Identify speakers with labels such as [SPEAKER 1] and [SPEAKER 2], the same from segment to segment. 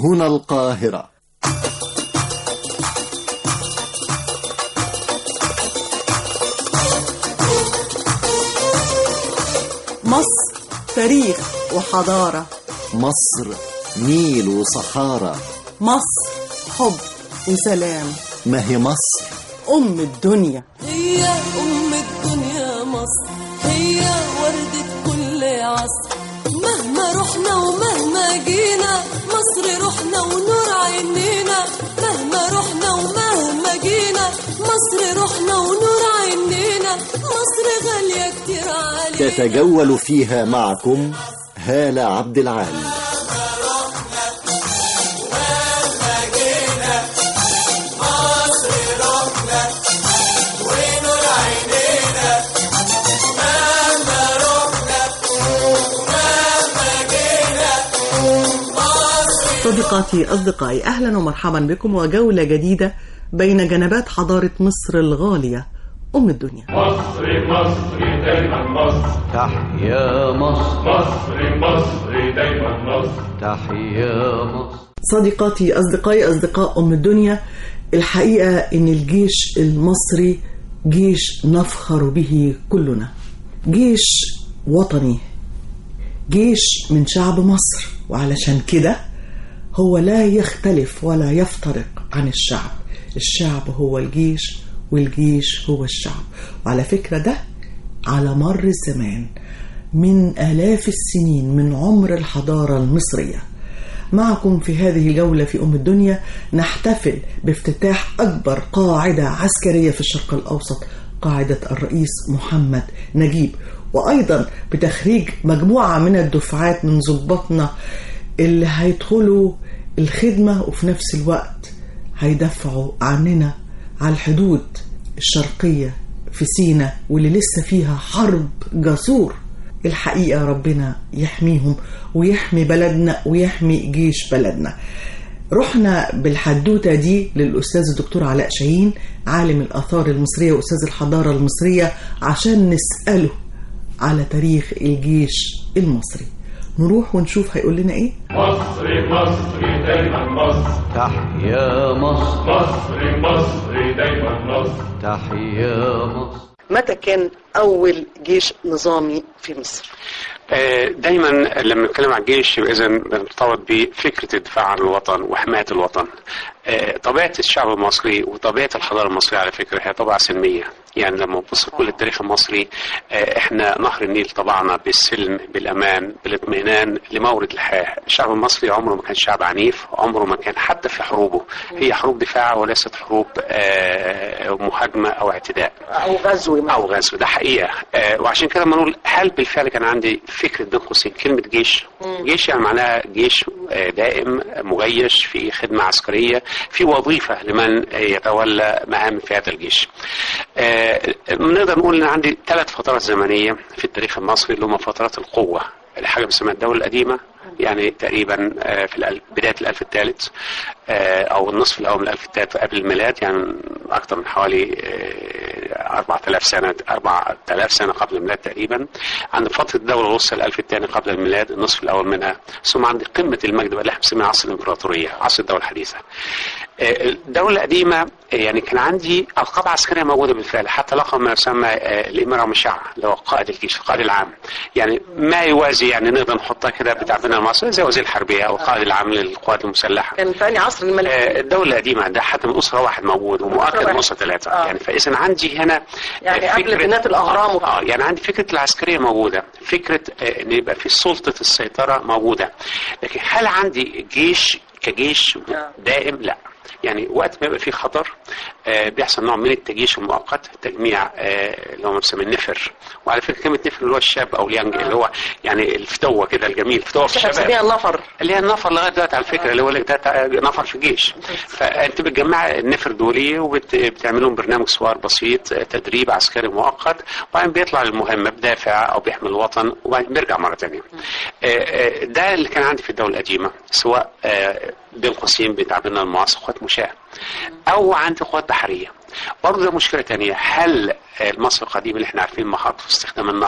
[SPEAKER 1] هنا القاهرة
[SPEAKER 2] مصر تاريخ وحضارة
[SPEAKER 1] مصر نيل وصحارى
[SPEAKER 2] مصر حب وسلام
[SPEAKER 1] ما هي مصر
[SPEAKER 2] أم الدنيا
[SPEAKER 3] هي أم الدنيا مصر هي وردة كل عصر مهما رحنا ومهما جينا مصر روحنا ونور عينينا مهما رحنا ومهما جينا مصر روحنا ونور عينينا مصر غالية كتير علينا
[SPEAKER 1] تتجول فيها معكم هالة عبد العال
[SPEAKER 2] صديقاتي أصدقائي أهلا ومرحبا بكم وجولة جديدة بين جنبات حضارة مصر الغالية أم الدنيا
[SPEAKER 4] مصر مصر دايما مصر
[SPEAKER 5] تحيا مصر
[SPEAKER 4] مصر مصر دايما مصر
[SPEAKER 5] تحيا مصر
[SPEAKER 2] صديقاتي أصدقائي أصدقاء أم الدنيا الحقيقة إن الجيش المصري جيش نفخر به كلنا جيش وطني جيش من شعب مصر وعلشان كده هو لا يختلف ولا يفترق عن الشعب الشعب هو الجيش والجيش هو الشعب وعلى فكرة ده على مر الزمان من آلاف السنين من عمر الحضارة المصرية معكم في هذه الجولة في أم الدنيا نحتفل بافتتاح أكبر قاعدة عسكرية في الشرق الأوسط قاعدة الرئيس محمد نجيب وأيضا بتخريج مجموعة من الدفعات من ضباطنا اللي هيدخلوا الخدمة وفي نفس الوقت هيدافعوا عننا على الحدود الشرقية في سينا واللي لسه فيها حرب جسور الحقيقة ربنا يحميهم ويحمي بلدنا ويحمي جيش بلدنا رحنا بالحدوتة دي للأستاذ الدكتور علاء شاهين عالم الآثار المصرية وأستاذ الحضارة المصرية عشان نسأله على تاريخ الجيش المصري نروح ونشوف هيقول لنا ايه
[SPEAKER 4] مصر مصر دايما مصر
[SPEAKER 5] تحيا مصر
[SPEAKER 4] مصر مصر دايما مصر
[SPEAKER 5] تحيا مصر
[SPEAKER 2] متى كان أول جيش نظامي في مصر؟
[SPEAKER 6] آه، دايما لما نتكلم عن الجيش يبقى اذا بنرتبط بفكره الدفاع عن الوطن وحمايه الوطن. آه، طبيعه الشعب المصري وطبيعه الحضاره المصريه على فكره هي طبيعه سلميه، يعني لما نبص كل التاريخ المصري آه، احنا نهر النيل طبعنا بالسلم بالامان بالاطمئنان لمورد الحياه، الشعب المصري عمره ما كان شعب عنيف، عمره ما كان حتى في حروبه هي حروب دفاع وليست حروب آه، مهاجمه او اعتداء.
[SPEAKER 2] أو غزو
[SPEAKER 6] او غزو ده حقيقه آه وعشان كده لما نقول هل بالفعل كان عندي فكره بين قوسين كلمه جيش جيش يعني معناها جيش آه دائم مجيش في خدمه عسكريه في وظيفه لمن آه، يتولى مهام في هذا الجيش آه نقدر نقول ان عندي ثلاث فترات زمنيه في التاريخ المصري اللي هم فترات القوه حاجه بنسميها الدوله القديمه يعني تقريبا آه، في الألف بدايه الالف الثالث آه، او النصف الاول من الالف الثالث قبل الميلاد يعني اكثر من حوالي آه، 4000 سنه 4000 سنه قبل الميلاد تقريبا عند فتره الدوله الوسطى الالف الثاني قبل الميلاد النصف الاول منها ثم عند قمه المجد بقى اللي احنا بنسميها عصر الامبراطوريه عصر الدوله الحديثه آه، الدولة القديمة آه، يعني كان عندي ألقاب عسكرية موجودة بالفعل حتى لقب ما يسمى آه، الإمارة المشعة اللي هو قائد الجيش القائد العام يعني ما يوازي يعني نقدر نحطها كده بتعبيرنا المصري زي وزير الحربية أو القائد العام للقوات المسلحة
[SPEAKER 2] كان ثاني عصر الملك
[SPEAKER 6] آه، الدولة القديمة ده حتى من أسرة واحد موجود ومؤكد
[SPEAKER 2] واحد.
[SPEAKER 6] من أسرة ثلاثة
[SPEAKER 2] آه.
[SPEAKER 6] يعني فإذا عندي هنا
[SPEAKER 2] يعني
[SPEAKER 6] آه،
[SPEAKER 2] قبل بنات الأهرام
[SPEAKER 6] آه,
[SPEAKER 2] وكده.
[SPEAKER 6] آه يعني عندي فكرة العسكرية موجودة فكرة آه، إن يبقى في سلطة السيطرة موجودة لكن هل عندي جيش كجيش دائم لا يعني وقت ما يبقى في خطر آه بيحصل نوع من التجيش المؤقت تجميع آه اللي هو بنسميه النفر وعلى فكره كلمه نفر اللي هو الشاب او اليانج اللي هو يعني الفتوه كده الجميل فتوه في
[SPEAKER 2] احنا
[SPEAKER 6] الشباب
[SPEAKER 2] بنسميها النفر
[SPEAKER 6] اللي هي النفر لغايه دلوقتي على فكره اللي هو لك ده نفر في الجيش فانت بتجمع النفر دولي وبتعمل لهم برنامج سوار بسيط آه، تدريب عسكري مؤقت وبعدين بيطلع للمهمه بدافع او بيحمي الوطن وبعدين بيرجع مره ثانيه ده اللي كان عندي في الدوله القديمه سواء آه، بين قوسين بتعبيرنا المعاصر قوات مشاة او عندي قوات بحريه برضه ده مشكله تانية هل آه، مصر القديم اللي احنا عارفين محط في استخدام النهر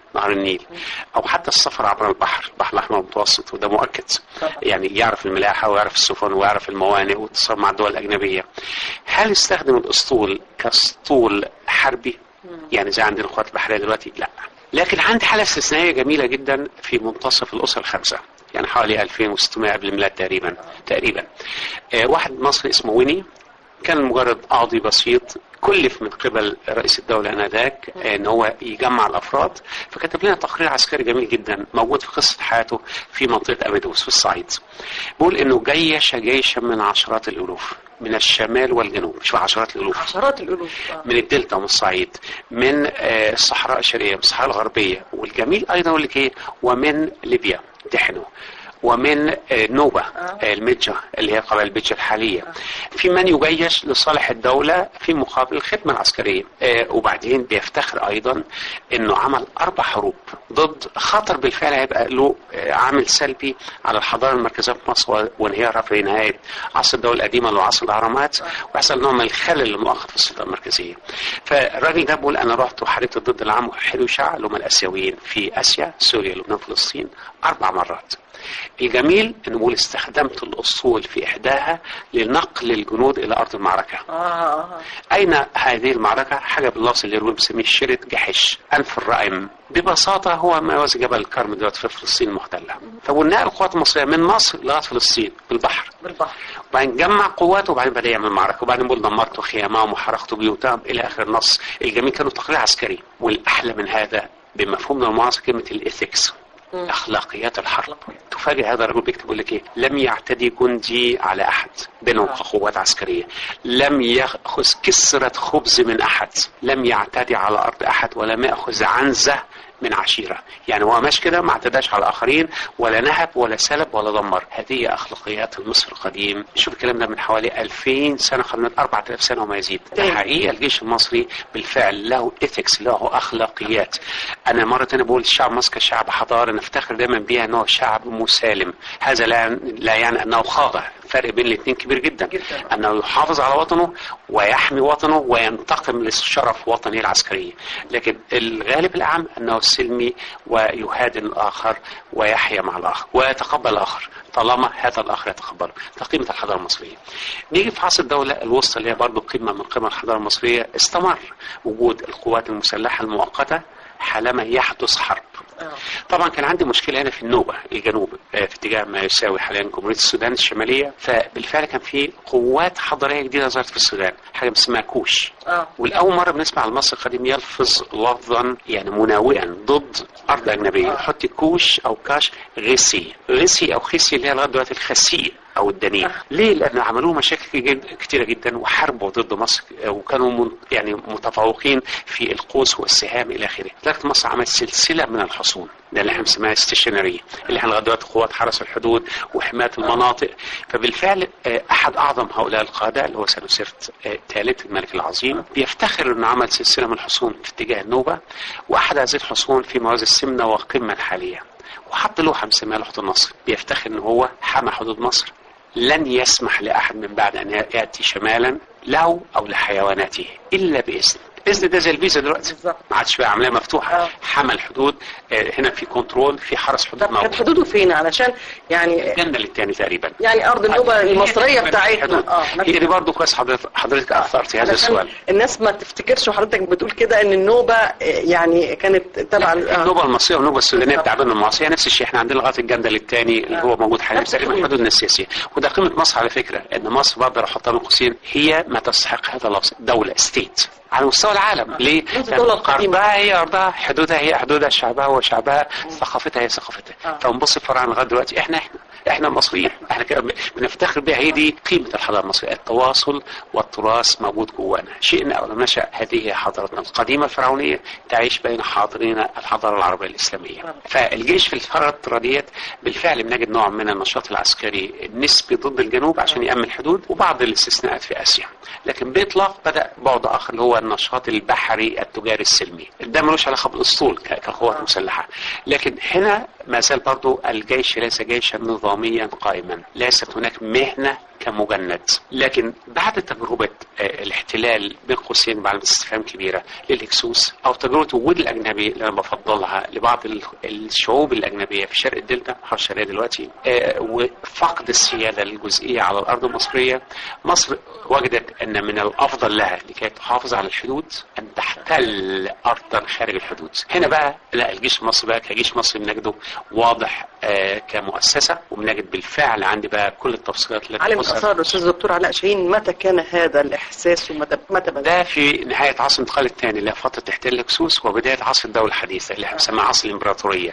[SPEAKER 6] نهر النيل او حتى السفر عبر البحر البحر الاحمر المتوسط وده مؤكد يعني يعرف الملاحه ويعرف السفن ويعرف الموانئ واتصال مع الدول الاجنبيه هل استخدم الاسطول كاسطول حربي يعني زي عندنا القوات البحريه دلوقتي لا لكن عندي حاله استثنائيه جميله جدا في منتصف الاسره الخمسه يعني حوالي 2600 قبل الميلاد تقريبا تقريبا آه واحد مصري اسمه ويني كان مجرد قاضي بسيط كلف من قبل رئيس الدولة آنذاك ان هو يجمع الافراد فكتب لنا تقرير عسكري جميل جدا موجود في قصة حياته في منطقة ابيدوس في الصعيد بيقول انه جيش جيشا من عشرات الالوف من الشمال والجنوب مش عشرات الالوف
[SPEAKER 7] عشرات الالوف آه.
[SPEAKER 6] من الدلتا ومن الصعيد من آه، الصحراء الشرقيه من الصحراء الغربيه والجميل ايضا يقول لك ايه ومن ليبيا دحنوا ومن آه، نوبة آه، المجة اللي هي قبائل البجة الحالية في من يجيش لصالح الدولة في مقابل الخدمة العسكرية آه، وبعدين بيفتخر أيضا أنه عمل أربع حروب ضد خطر بالفعل هيبقى له آه، عامل سلبي على الحضارة المركزية في مصر وانهيارها في نهاية عصر الدولة القديمة اللي هو عصر الأهرامات ويحصل نوع من الخلل المؤقت في السلطة المركزية فالراجل ده بيقول أنا رحت وحاربت ضد العام حلوشع اللي هم الآسيويين في آسيا سوريا لبنان فلسطين أربع مرات الجميل انه بيقول استخدمت الاسطول في احداها لنقل الجنود الى ارض المعركه
[SPEAKER 7] آه، آه.
[SPEAKER 6] اين هذه المعركه حاجه باللفظ اللي يروي بنسميه شرط جحش انف الرائم ببساطه هو ما يوازي جبل الكرم دلوقتي في فلسطين المحتله فقلنا القوات المصريه من مصر لغايه فلسطين بالبحر
[SPEAKER 7] بالبحر
[SPEAKER 6] وبعدين جمع قواته وبعدين بدا يعمل معركه وبعدين بيقول دمرت خيامهم وحرقت بيوتهم الى اخر النص الجميل كانوا تقرير عسكري والاحلى من هذا بمفهومنا المعاصر كلمه الاثكس اخلاقيات الحرب تفاجئ هذا الرجل بيكتب يقول لك ايه لم يعتدي جندي على احد بينهم قوات عسكريه لم ياخذ كسره خبز من احد لم يعتدي على ارض احد ولم ياخذ عنزه من عشيره يعني هو ماشي كده ما اعتداش على الاخرين ولا نهب ولا سلب ولا دمر هذه اخلاقيات المصري القديم شوف الكلام ده من حوالي 2000 سنه قبل من 4000 سنه وما يزيد الحقيقه الجيش المصري بالفعل له ايثكس له اخلاقيات انا مره تانية بقول الشعب المصري كشعب حضاري نفتخر دايما بيها انه شعب مسالم هذا لا لا يعني انه خاضع فرق بين الاثنين كبير جدا,
[SPEAKER 7] جداً.
[SPEAKER 6] انه يحافظ على وطنه ويحمي وطنه وينتقم لشرف وطنه العسكريه لكن الغالب الاعم انه سلمي ويهادن الاخر ويحيا مع الاخر ويتقبل الاخر طالما هذا الاخر يتقبله ده قيمه الحضاره المصريه نيجي في عصر الدوله الوسطى اللي هي برضه قمه من قمم الحضاره المصريه استمر وجود القوات المسلحه المؤقته حالما يحدث حرب طبعا كان عندي مشكله هنا في النوبه الجنوب آه، في اتجاه ما يساوي حاليا جمهوريه السودان الشماليه فبالفعل كان في قوات حضاريه جديده ظهرت في السودان حاجه اسمها كوش
[SPEAKER 7] آه.
[SPEAKER 6] والاول مره بنسمع المصري القديم يلفظ لفظا يعني مناوئا ضد ارض اجنبيه يحط كوش او كاش غسي غسي او خسي اللي هي لغايه دلوقتي الخسيه او الدنيء ليه لان عملوا مشاكل جد- كتيره جدا وحاربوا ضد مصر آه، وكانوا من يعني متفوقين في القوس والسهام الى اخره لكن مصر عملت سلسله من الحصون ده اللي احنا بنسميها استشناريه اللي احنا لغايه دلوقتي قوات حرس الحدود وحمايه المناطق فبالفعل آه، احد اعظم هؤلاء القاده اللي هو سنوسرت آه، ثالث الملك العظيم بيفتخر انه عمل سلسله من الحصون في اتجاه النوبه واحد هذه الحصون في موازي السمنه وقمه الحاليه وحط لوحه مسميها لوحه النصر بيفتخر ان هو حمى حدود مصر لن يسمح لاحد من بعد ان ياتي شمالا له او لحيواناته الا باذن الاذن ده زي الفيزا دلوقتي
[SPEAKER 7] بالظبط.
[SPEAKER 6] ما عادش بقى عمليه مفتوحه
[SPEAKER 7] آه.
[SPEAKER 6] حمى الحدود آه، هنا في كنترول في حرس حدود
[SPEAKER 7] طب كانت
[SPEAKER 6] موجود
[SPEAKER 7] حدوده فين علشان يعني
[SPEAKER 6] الجنه للتاني تقريبا
[SPEAKER 7] يعني ارض النوبه المصريه بتاعتنا اه
[SPEAKER 6] هي دي برضه كويس حضرتك حضرتك اثرت هذا
[SPEAKER 7] علشان
[SPEAKER 6] السؤال
[SPEAKER 7] الناس ما تفتكرش وحضرتك بتقول كده ان النوبه آه، يعني كانت تبع ال- آه.
[SPEAKER 6] النوبه المصريه والنوبه السودانيه
[SPEAKER 7] بالظبط.
[SPEAKER 6] بتاع بين المعاصيه نفس الشيء احنا عندنا لغايه الجندل الثاني اللي هو موجود حاليا
[SPEAKER 7] نفس
[SPEAKER 6] تقريبا
[SPEAKER 7] الحدود.
[SPEAKER 6] حدودنا السياسيه وده قيمه مصر على فكره ان مصر بقدر احطها بين قوسين هي ما تستحق هذا اللفظ دوله ستيت على مستوى العالم ليه؟
[SPEAKER 7] مثل الدولة القديمة.
[SPEAKER 6] أرضها هي أرضها حدودها هي حدودها شعبها هو شعبها ثقافتها هي ثقافتها
[SPEAKER 7] آه.
[SPEAKER 6] فنبص الفراعنة لغاية دلوقتي احنا احنا احنا المصريين احنا كده بنفتخر بها هي دي قيمة الحضارة المصرية التواصل والتراث موجود جوانا شئنا أو لم نشأ هذه هي حضارتنا القديمة الفرعونية تعيش بين حاضرين الحضارة العربية الإسلامية فالجيش في الفترة ديت بالفعل بنجد نوع من النشاط العسكري النسبي ضد الجنوب عشان يأمن الحدود وبعض الاستثناءات في آسيا لكن بإطلاق بدأ بعد آخر اللي هو النشاط البحري التجاري السلمي ده ملوش علاقة بالأسطول ك- كقوات مسلحة لكن هنا ما زال برضو الجيش ليس جيشا نظاميا قائما ليست هناك مهنة كمجند لكن بعد تجربة آه، الاحتلال بين قوسين بعد استفهام كبيرة للهكسوس أو تجربة وجود الأجنبي اللي أنا بفضلها لبعض ال- الشعوب الأجنبية في شرق الدلتا محور الشرقية دلوقتي آه، وفقد السيادة الجزئية على الأرض المصرية مصر وجدت أن من الأفضل لها لكي تحافظ على الحدود أن تحتل أرضا خارج الحدود هنا بقى لا الجيش المصري بقى كجيش مصري بنجده واضح آه، كمؤسسة وبنجد بالفعل عندي بقى كل التفصيلات التي
[SPEAKER 7] عالم
[SPEAKER 6] تخص
[SPEAKER 7] الاثار الاستاذ الدكتور علاء شاهين متى كان هذا الاحساس ومتى متى بدا
[SPEAKER 6] ده في نهاية عصر الانتقال الثاني اللي هي فترة احتلال الهكسوس وبداية عصر الدولة الحديثة اللي احنا بنسميها عصر الإمبراطورية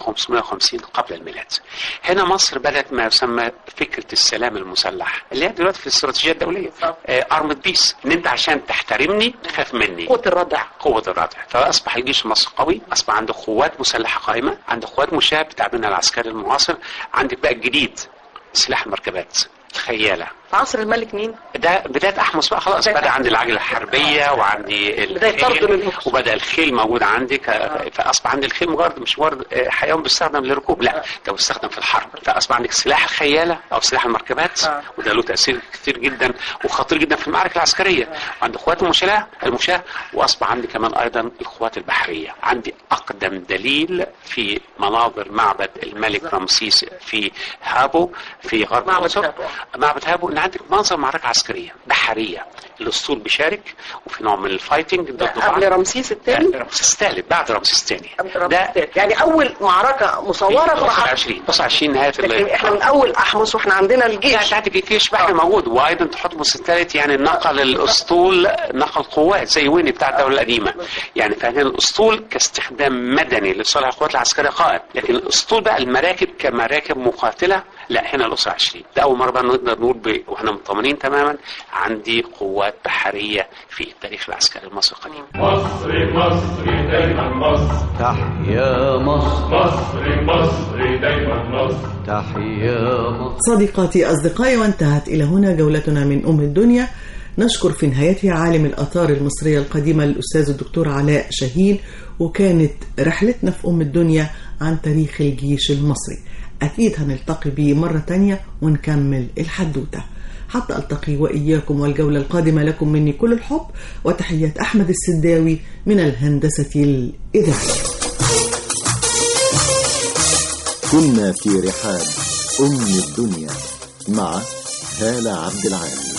[SPEAKER 6] 1550 قبل الميلاد. هنا مصر بدأت ما يسمى فكرة السلام المسلح اللي هي دلوقتي في الاستراتيجية الدولية ارمد بيس ان انت عشان تحترمني تخاف مني
[SPEAKER 7] قوه الردع
[SPEAKER 6] قوة الردع فأصبح الجيش المصري قوي أصبح عنده قوات مسلحة قائمة عنده قوات مشاة بتعبيرنا العسكري المعاصر عندك بقى الجديد سلاح المركبات الخيالة
[SPEAKER 7] في عصر الملك مين؟
[SPEAKER 6] ده بداية أحمس بقى خلاص
[SPEAKER 7] بداية
[SPEAKER 6] بدأ عندي العجلة الحربية وعندي
[SPEAKER 7] بداية طرد
[SPEAKER 6] الخيل
[SPEAKER 7] للهكسوس.
[SPEAKER 6] وبدأ الخيل موجود عندي ك- فأصبح عندي الخيل مجرد مش مجرد آه، حيوان بيستخدم للركوب لا ده بيستخدم في الحرب فأصبح عندك سلاح الخيالة أو سلاح المركبات
[SPEAKER 7] آه.
[SPEAKER 6] وده له تأثير كتير جدا وخطير جدا في المعارك العسكرية وعندي قوات المشاة المشاة وأصبح عندي كمان أيضا القوات البحرية عندي أقدم دليل في مناظر معبد الملك رمسيس في هابو في غرب
[SPEAKER 7] معبد
[SPEAKER 6] مصر
[SPEAKER 7] هابو.
[SPEAKER 6] معبد هابو ان عندك منظر معركه عسكريه بحريه الاسطول بيشارك وفي نوع من الفايتنج ضد بعض
[SPEAKER 7] قبل رمسيس الثاني
[SPEAKER 6] رمسيس الثالث بعد رمسيس الثاني
[SPEAKER 7] قبل رمسيس
[SPEAKER 6] ده
[SPEAKER 7] الثاني يعني اول معركه مصوره في
[SPEAKER 6] نص
[SPEAKER 7] محطة
[SPEAKER 6] 20 نص 20 نهايه
[SPEAKER 7] لكن احنا من اول احمس واحنا عندنا
[SPEAKER 6] لا
[SPEAKER 7] الجيش
[SPEAKER 6] انت عندك الجيش بحري موجود وايضا تحتمس الثالث يعني نقل الاسطول نقل قوات زي ويني بتاع الدوله القديمه يعني فهنا الاسطول كاستخدام مدني لصالح القوات العسكريه قائم لكن الاسطول بقى المراكب كمراكب مقاتله لا هنا الاسره 20 ده اول مره بقى نقدر نقول ب... واحنا مطمئنين تماما عندي قوات بحريه في التاريخ العسكري المصري القديم
[SPEAKER 4] مصري مصري دايما مصر
[SPEAKER 5] تحيا مصر
[SPEAKER 4] مصري مصري دايما مصر
[SPEAKER 5] تحيا مصر
[SPEAKER 2] صديقاتي أصدقائي وانتهت إلى هنا جولتنا من أم الدنيا نشكر في نهايتها عالم الآثار المصرية القديمة الأستاذ الدكتور علاء شاهين وكانت رحلتنا في أم الدنيا عن تاريخ الجيش المصري أكيد هنلتقي بيه مرة تانية ونكمل الحدوتة حتى ألتقي وإياكم والجولة القادمة لكم مني كل الحب وتحيات أحمد السداوي من الهندسة الإذاعية
[SPEAKER 1] كنا في رحاب أم الدنيا مع هالة عبد العال